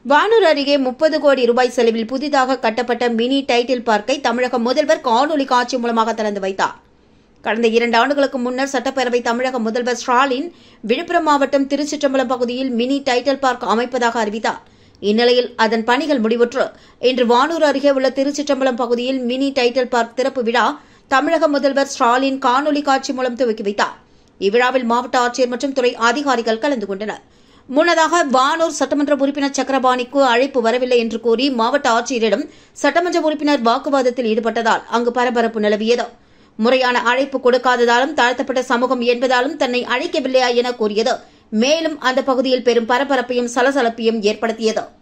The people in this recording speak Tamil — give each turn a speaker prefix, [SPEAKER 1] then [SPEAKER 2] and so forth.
[SPEAKER 1] வானூர் அருகே முப்பது கோடி ரூபாய் செலவில் புதிதாக கட்டப்பட்ட மினி டைட்டில் பார்க்கை தமிழக முதல்வர் காணொலி காட்சி மூலமாக திறந்து வைத்தார் கடந்த இரண்டு ஆண்டுகளுக்கு முன்னர் சட்டப்பேரவை தமிழக முதல்வர் ஸ்டாலின் விழுப்புரம் மாவட்டம் திருச்சிற்றம்பலம் பகுதியில் மினி டைட்டில் பார்க் அமைப்பதாக அறிவித்தார் இந்நிலையில் அதன் பணிகள் முடிவுற்று இன்று வானூர் அருகே உள்ள திருச்சிற்றம்பலம் பகுதியில் மினி டைட்டில் பார்க் திறப்பு விழா தமிழக முதல்வர் ஸ்டாலின் காணொலி காட்சி மூலம் துவக்கி வைத்தார் இவ்விழாவில் மாவட்ட ஆட்சியர் மற்றும் துறை அதிகாரிகள் கலந்து கொண்டனர் முன்னதாக வானூர் சட்டமன்ற உறுப்பினர் சக்கரபாணிக்கு அழைப்பு வரவில்லை என்று கூறி மாவட்ட ஆட்சியரிடம் சட்டமன்ற உறுப்பினர் வாக்குவாதத்தில் ஈடுபட்டதால் அங்கு பரபரப்பு நிலவியது முறையான அழைப்பு கொடுக்காததாலும் தாழ்த்தப்பட்ட சமூகம் என்பதாலும் தன்னை அழைக்கவில்லையா என கூறியது மேலும் அந்த பகுதியில் பெரும் பரபரப்பையும் சலசலப்பையும் ஏற்படுத்தியது